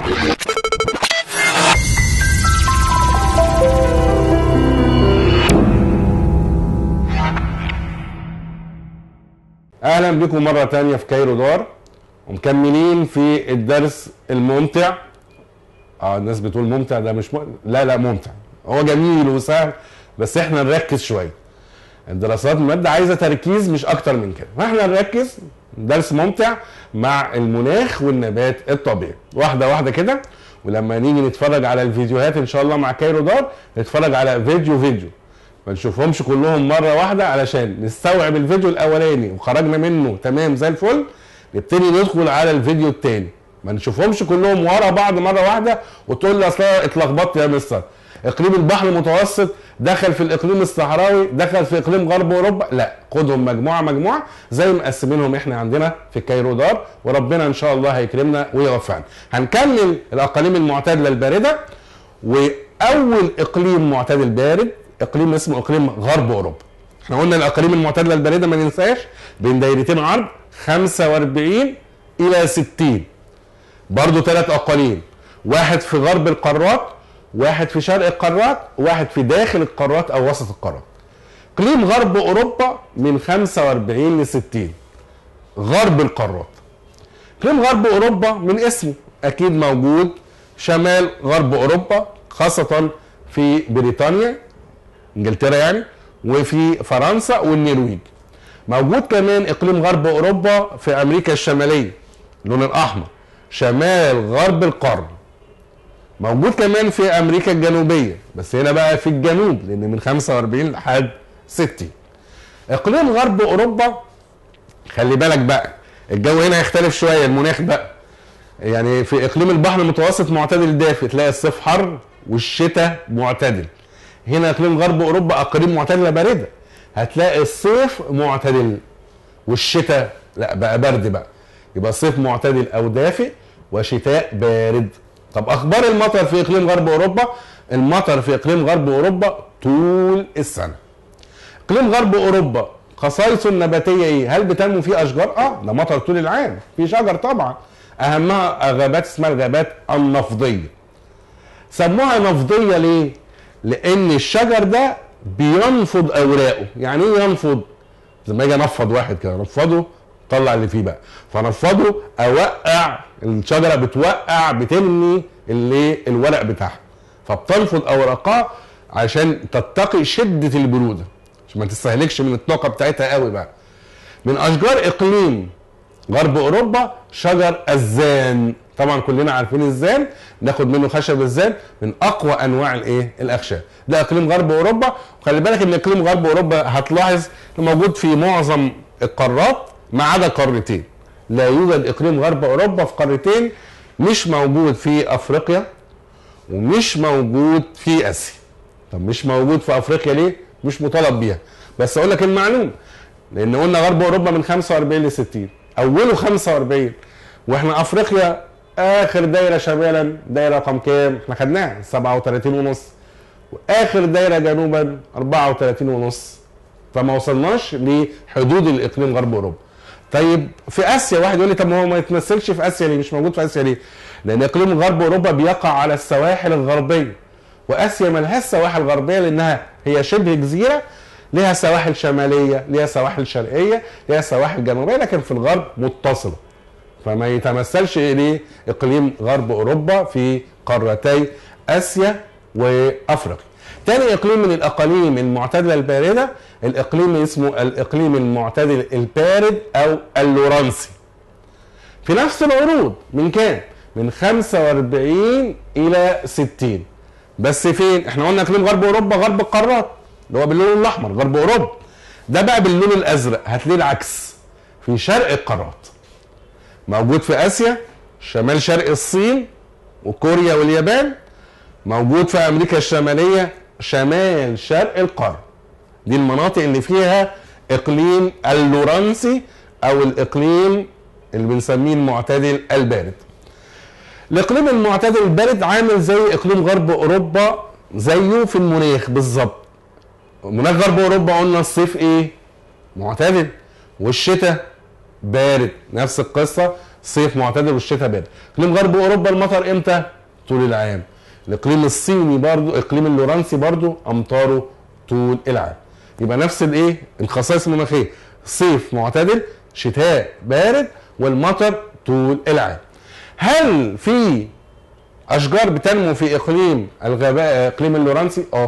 اهلا بكم مره تانية في كايرو دار ومكملين في الدرس الممتع اه الناس بتقول ممتع ده مش م... لا لا ممتع هو جميل وسهل بس احنا نركز شويه الدراسات الماده عايزه تركيز مش اكتر من كده فاحنا نركز درس ممتع مع المناخ والنبات الطبيعي واحده واحده كده ولما نيجي نتفرج على الفيديوهات ان شاء الله مع كايرو دار نتفرج على فيديو فيديو ما نشوفهمش كلهم مره واحده علشان نستوعب الفيديو الاولاني وخرجنا منه تمام زي الفل نبتدي ندخل على الفيديو الثاني ما نشوفهمش كلهم ورا بعض مره واحده وتقول لي اصل أنا اتلخبطت يا مستر اقليم البحر المتوسط دخل في الاقليم الصحراوي دخل في اقليم غرب اوروبا لا خدهم مجموعه مجموعه زي ما مقسمينهم احنا عندنا في كايرو دار وربنا ان شاء الله هيكرمنا ويوفقنا هنكمل الاقاليم المعتدله البارده واول اقليم معتدل بارد اقليم اسمه اقليم غرب اوروبا احنا قلنا الاقاليم المعتدله البارده ما ننساش بين دايرتين عرض 45 الى 60 برضو ثلاث اقاليم واحد في غرب القارات واحد في شرق القارات واحد في داخل القارات او وسط القارات اقليم غرب اوروبا من 45 ل 60 غرب القارات اقليم غرب اوروبا من اسمه اكيد موجود شمال غرب اوروبا خاصه في بريطانيا انجلترا يعني وفي فرنسا والنرويج موجود كمان اقليم غرب اوروبا في امريكا الشماليه اللون الاحمر شمال غرب القرن موجود كمان في امريكا الجنوبيه بس هنا بقى في الجنوب لان من 45 لحد 60 اقليم غرب اوروبا خلي بالك بقى الجو هنا يختلف شويه المناخ بقى يعني في اقليم البحر المتوسط معتدل دافئ تلاقي الصيف حر والشتاء معتدل هنا اقليم غرب اوروبا اقاليم معتدله بارده هتلاقي الصيف معتدل والشتاء لا بقى برد بقى يبقى صيف معتدل او دافئ وشتاء بارد طب اخبار المطر في اقليم غرب اوروبا المطر في اقليم غرب اوروبا طول السنه اقليم غرب اوروبا خصائصه النباتيه ايه هل بتنمو فيه اشجار اه ده مطر طول العام في شجر طبعا اهمها غابات اسمها الغابات النفضيه سموها نفضيه ليه لان الشجر ده بينفض اوراقه يعني ايه ينفض زي ما اجي انفض واحد كده انفضه طلع اللي فيه بقى فنفضه اوقع الشجره بتوقع بترمي اللي الورق بتاعها فبتنفض اوراقها عشان تتقي شده البروده عشان ما تستهلكش من الطاقه بتاعتها قوي بقى من اشجار اقليم غرب اوروبا شجر الزان طبعا كلنا عارفين الزان ناخد منه خشب الزان من اقوى انواع الايه الاخشاب ده اقليم غرب اوروبا وخلي بالك ان اقليم غرب اوروبا هتلاحظ انه موجود في معظم القارات ما عدا قارتين لا يوجد اقليم غرب اوروبا في قارتين مش موجود في افريقيا ومش موجود في اسيا طب مش موجود في افريقيا ليه مش مطالب بيها بس اقول لك المعلومه لان قلنا غرب اوروبا من 45 ل 60 اوله 45 واحنا افريقيا اخر دايره شمالا دايره رقم كام احنا خدناها 37 ونص واخر دايره جنوبا 34 ونص فما وصلناش لحدود الاقليم غرب اوروبا طيب في اسيا واحد يقول لي طب ما هو ما يتمثلش في اسيا ليه مش موجود في اسيا ليه لان اقليم غرب اوروبا بيقع على السواحل الغربيه واسيا ملهاش سواحل غربيه لانها هي شبه جزيره ليها سواحل شماليه ليها سواحل شرقيه ليها سواحل جنوبيه لكن في الغرب متصله فما يتمثلش اليه اقليم غرب اوروبا في قارتي اسيا وافريقيا تاني اقليم من الاقاليم المعتدله البارده الاقليم اسمه الاقليم المعتدل البارد او اللورنسي في نفس العروض من كام من 45 الى 60 بس فين احنا قلنا اقليم غرب اوروبا غرب القارات اللي هو باللون الاحمر غرب اوروبا ده بقى باللون الازرق هتلاقيه العكس في شرق القارات موجود في اسيا شمال شرق الصين وكوريا واليابان موجود في امريكا الشماليه شمال شرق القاره دي المناطق اللي فيها اقليم اللورنسي او الاقليم اللي بنسميه المعتدل البارد الاقليم المعتدل البارد عامل زي اقليم غرب اوروبا زيه في المناخ بالظبط مناخ غرب اوروبا قلنا الصيف ايه معتدل والشتاء بارد نفس القصه صيف معتدل والشتاء بارد اقليم غرب اوروبا المطر امتى طول العام الاقليم الصيني برضو اقليم اللورانسي برضو امطاره طول العام يبقى نفس الايه الخصائص المناخيه صيف معتدل شتاء بارد والمطر طول العام هل في اشجار بتنمو في اقليم الغابات اقليم اللورانسي اه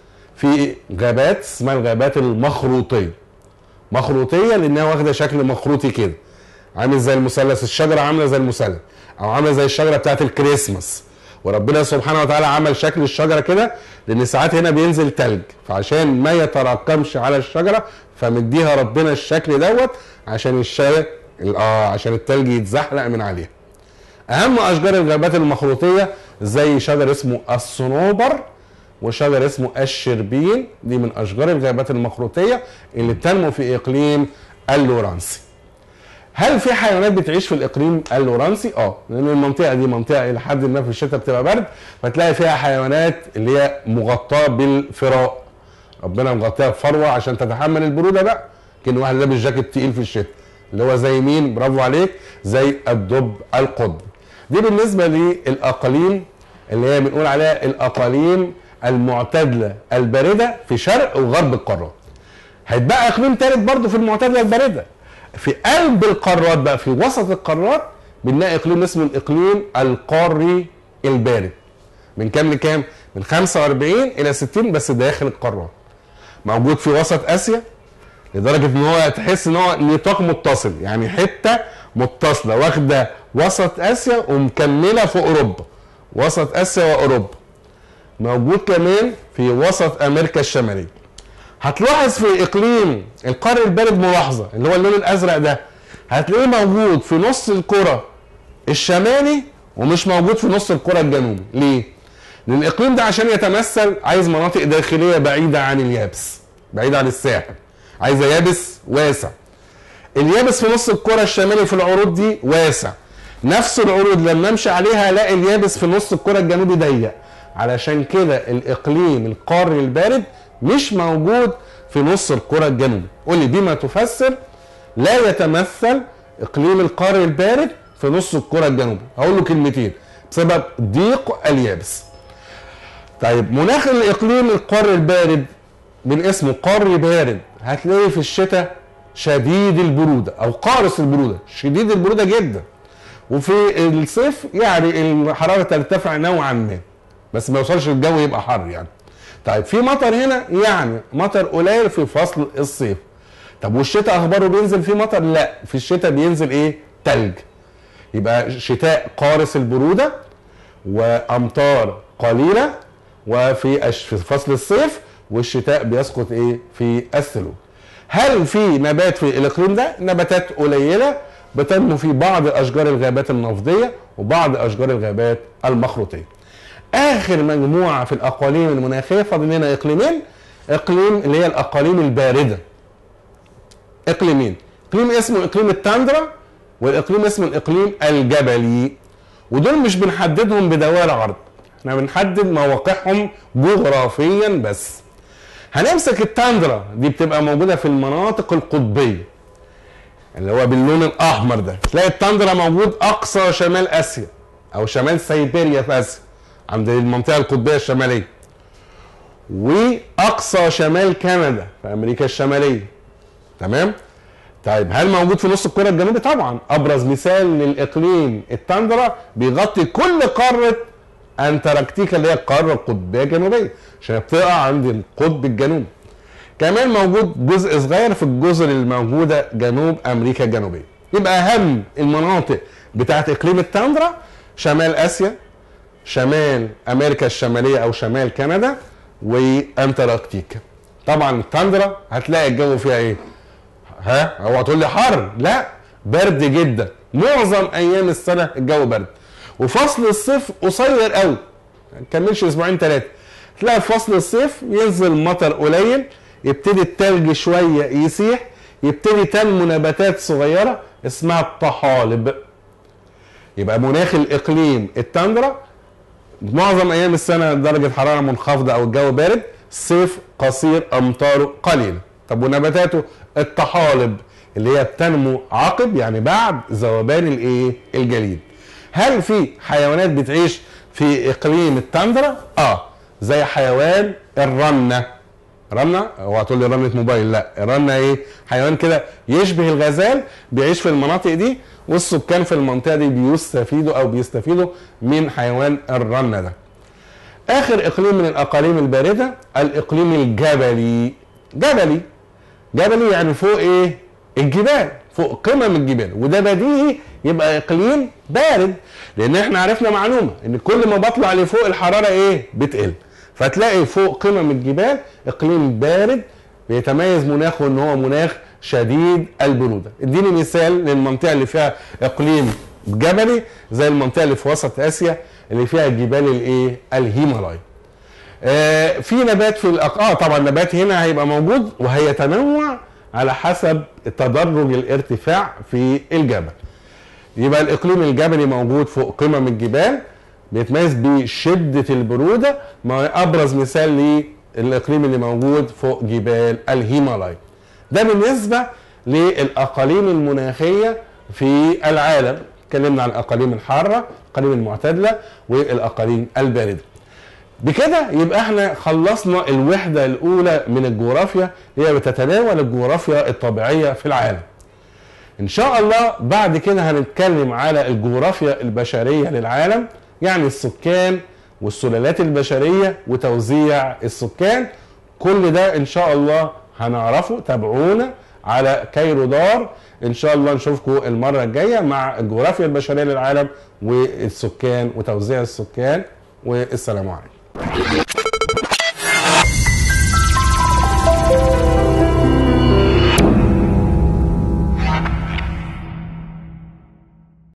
في غابات اسمها الغابات المخروطيه مخروطيه لانها واخده شكل مخروطي كده عامل زي المثلث الشجره عامله زي المثلث او عامله زي الشجره بتاعت الكريسماس وربنا سبحانه وتعالى عمل شكل الشجره كده لان ساعات هنا بينزل تلج فعشان ما يتراكمش على الشجره فمديها ربنا الشكل دوت عشان الشجر اه عشان التلج يتزحلق من عليها اهم اشجار الغابات المخروطيه زي شجر اسمه الصنوبر وشجر اسمه الشربين دي من اشجار الغابات المخروطيه اللي بتنمو في اقليم اللورانسي هل في حيوانات بتعيش في الاقليم اللورانسي؟ اه لان المنطقه دي منطقه الى حد ما في الشتاء بتبقى برد فتلاقي فيها حيوانات اللي هي مغطاه بالفراء ربنا مغطيها بفروه عشان تتحمل البروده بقى كان واحد لابس جاكيت تقيل في الشتاء اللي هو زي مين؟ برافو عليك زي الدب القطبي دي بالنسبه للاقاليم اللي هي بنقول عليها الاقاليم المعتدله البارده في شرق وغرب القارات هيتبقى اقليم ثالث برضه في المعتدله البارده في قلب القارات بقى في وسط القارات بنلاقي اقليم اسمه الاقليم القاري البارد من كام لكام؟ من 45 الى 60 بس داخل القارات موجود في وسط اسيا لدرجه ان هو تحس ان هو نطاق متصل يعني حته متصله واخده وسط اسيا ومكمله في اوروبا وسط اسيا واوروبا موجود كمان في وسط امريكا الشماليه هتلاحظ في اقليم القار البارد ملاحظه اللي هو اللون الازرق ده هتلاقيه موجود في نص الكره الشمالي ومش موجود في نص الكره الجنوبي ليه لان الاقليم ده عشان يتمثل عايز مناطق داخليه بعيده عن اليابس بعيده عن الساحل عايزه يابس واسع اليابس في نص الكره الشمالي في العروض دي واسع نفس العروض لما امشي عليها الاقي اليابس في نص الكره الجنوبي ضيق علشان كده الاقليم القاري البارد مش موجود في نص الكره الجنوبي قول لي بما تفسر لا يتمثل اقليم القاري البارد في نص الكره الجنوبي هقول له كلمتين بسبب ضيق اليابس طيب مناخ الاقليم القاري البارد من اسمه قاري بارد هتلاقيه في الشتاء شديد البروده او قارس البروده شديد البروده جدا وفي الصيف يعني الحراره ترتفع نوعا ما بس ما يوصلش الجو يبقى حر يعني طيب في مطر هنا يعني مطر قليل في فصل الصيف طب والشتاء اخباره بينزل فيه مطر لا في الشتاء بينزل ايه تلج يبقى شتاء قارس البروده وامطار قليله وفي في فصل الصيف والشتاء بيسقط ايه في الثلوج هل في نبات في الاقليم ده نباتات قليله بتنمو في بعض اشجار الغابات النفضيه وبعض اشجار الغابات المخروطيه اخر مجموعه في الاقاليم المناخيه فاضل لنا اقليمين اقليم اللي هي الاقاليم البارده اقليمين اقليم اسمه اقليم التاندرا والاقليم اسمه الاقليم الجبلي ودول مش بنحددهم بدوائر عرض احنا بنحدد مواقعهم جغرافيا بس هنمسك التاندرا دي بتبقى موجوده في المناطق القطبيه اللي هو باللون الاحمر ده تلاقي التاندرا موجود اقصى شمال اسيا او شمال سيبيريا في اسيا عند المنطقه القطبيه الشماليه واقصى شمال كندا في امريكا الشماليه تمام طيب هل موجود في نص الكره الجنوبي طبعا ابرز مثال للاقليم التاندرا بيغطي كل قاره انتاركتيكا اللي هي القاره القطبيه الجنوبيه عشان بتقع عند القطب الجنوبي كمان موجود جزء صغير في الجزر الموجوده جنوب امريكا الجنوبيه يبقى اهم المناطق بتاعت اقليم التاندرا شمال اسيا شمال امريكا الشماليه او شمال كندا وانتاركتيكا طبعا التاندرا هتلاقي الجو فيها ايه ها هو تقول لي حر لا برد جدا معظم ايام السنه الجو برد وفصل الصيف قصير قوي ما كملش اسبوعين ثلاثه تلاقي في فصل الصيف ينزل مطر قليل يبتدي التلج شويه يسيح يبتدي تنمو نباتات صغيره اسمها الطحالب يبقى مناخ الاقليم التندرا معظم ايام السنه درجه حراره منخفضه او الجو بارد صيف قصير امطاره قليله طب ونباتاته الطحالب اللي هي بتنمو عقب يعني بعد ذوبان الايه الجليد هل في حيوانات بتعيش في اقليم التندرا اه زي حيوان الرنه رنه هو هتقول لي رنه موبايل لا الرنه ايه حيوان كده يشبه الغزال بيعيش في المناطق دي والسكان في المنطقه دي بيستفيدوا او بيستفيدوا من حيوان الرنه ده اخر اقليم من الاقاليم البارده الاقليم الجبلي جبلي جبلي يعني فوق ايه الجبال فوق قمم الجبال وده بديهي يبقى اقليم بارد لان احنا عرفنا معلومه ان كل ما بطلع لفوق الحراره ايه بتقل فتلاقي فوق قمم الجبال اقليم بارد بيتميز مناخه ان هو مناخ شديد البروده اديني مثال للمنطقه اللي فيها اقليم جبلي زي المنطقه اللي في وسط اسيا اللي فيها جبال الايه الهيمالايا آه في نبات في الأق... اه طبعا نبات هنا هيبقى موجود وهيتنوع على حسب تدرج الارتفاع في الجبل يبقى الاقليم الجبلي موجود فوق قمم الجبال بيتميز بشده البروده ما ابرز مثال للاقليم اللي موجود فوق جبال الهيمالايا ده بالنسبه للاقاليم المناخيه في العالم اتكلمنا عن الاقاليم الحاره الاقاليم المعتدله والاقاليم البارده بكده يبقى احنا خلصنا الوحده الاولى من الجغرافيا هي بتتناول الجغرافيا الطبيعيه في العالم ان شاء الله بعد كده هنتكلم على الجغرافيا البشريه للعالم يعني السكان والسلالات البشريه وتوزيع السكان كل ده ان شاء الله هنعرفه تابعونا على كايرو دار ان شاء الله نشوفكم المره الجايه مع الجغرافيا البشريه للعالم والسكان وتوزيع السكان والسلام عليكم